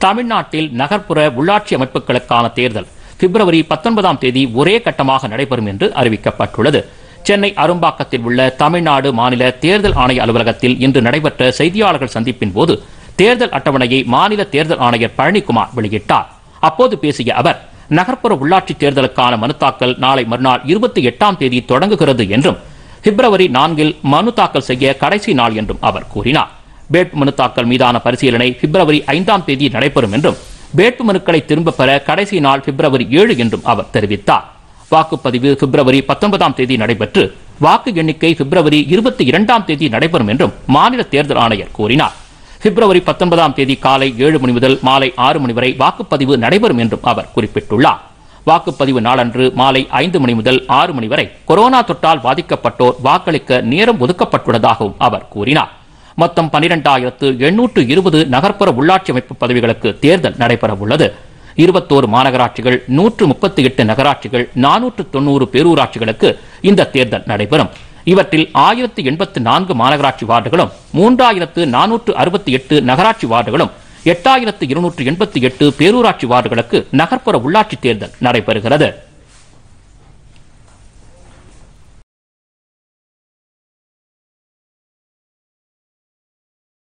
தமிழ்நாட்டில் நகர்ப்புற உள்ளாட்சி அமைப்புகளுக்கான தேர்தல் பிப்ரவரி பத்தொன்பதாம் தேதி ஒரே கட்டமாக நடைபெறும் என்று அறிவிக்கப்பட்டுள்ளது சென்னை அரும்பாக்கத்தில் உள்ள தமிழ்நாடு மாநில தேர்தல் ஆணைய அலுவலகத்தில் இன்று நடைபெற்ற செய்தியாளர்கள் சந்திப்பின் போது தேர்தல் அட்டவணையை மாநில தேர்தல் ஆணையர் பழனிக்குமார் வெளியிட்டார் அப்போது பேசிய அவர் நகர்ப்புற உள்ளாட்சி தேர்தலுக்கான மனு தாக்கல் நாளை மறுநாள் இருபத்தி எட்டாம் தேதி தொடங்குகிறது என்றும் பிப்ரவரி நான்கில் மனு தாக்கல் செய்ய கடைசி நாள் என்றும் அவர் கூறினார் வேட்பு மனு தாக்கல் மீதான பரிசீலனை பிப்ரவரி ஐந்தாம் தேதி நடைபெறும் என்றும் வேட்பு மனுக்களை திரும்பப் பெற கடைசி நாள் பிப்ரவரி ஏழு என்றும் அவர் தெரிவித்தார் வாக்குப்பதிவு பிப்ரவரி பத்தொன்பதாம் தேதி நடைபெற்று வாக்கு எண்ணிக்கை பிப்ரவரி இருபத்தி இரண்டாம் தேதி நடைபெறும் என்றும் மாநில தேர்தல் ஆணையர் கூறினார் பிப்ரவரி பத்தொன்பதாம் தேதி காலை ஏழு மணி முதல் மாலை ஆறு மணி வரை வாக்குப்பதிவு நடைபெறும் என்றும் அவர் குறிப்பிட்டுள்ளார் வாக்குப்பதிவு நாளன்று மாலை ஐந்து மணி முதல் ஆறு மணி வரை கொரோனா தொற்றால் பாதிக்கப்பட்டோர் வாக்களிக்க நேரம் ஒதுக்கப்பட்டுள்ளதாகவும் அவர் கூறினார் மொத்தம் பனிரெண்டாயிரத்து எண்ணூற்று இருபது நகர்ப்புற உள்ளாட்சி அமைப்பு பதவிகளுக்கு தேர்தல் நடைபெற உள்ளது இருபத்தோரு மாநகராட்சிகள் நூற்று முப்பத்தி எட்டு நகராட்சிகள் நானூற்று தொண்ணூறு பேரூராட்சிகளுக்கு இந்த தேர்தல் நடைபெறும் இவற்றில் ஆயிரத்து எண்பத்து நான்கு மாநகராட்சி வார்டுகளும் மூன்றாயிரத்து நானூற்று அறுபத்தி எட்டு நகராட்சி வார்டுகளும் எட்டாயிரத்து இருநூற்று எண்பத்தி எட்டு பேரூராட்சி வார்டுகளுக்கு நகர்ப்புற உள்ளாட்சி தேர்தல் நடைபெறுகிறது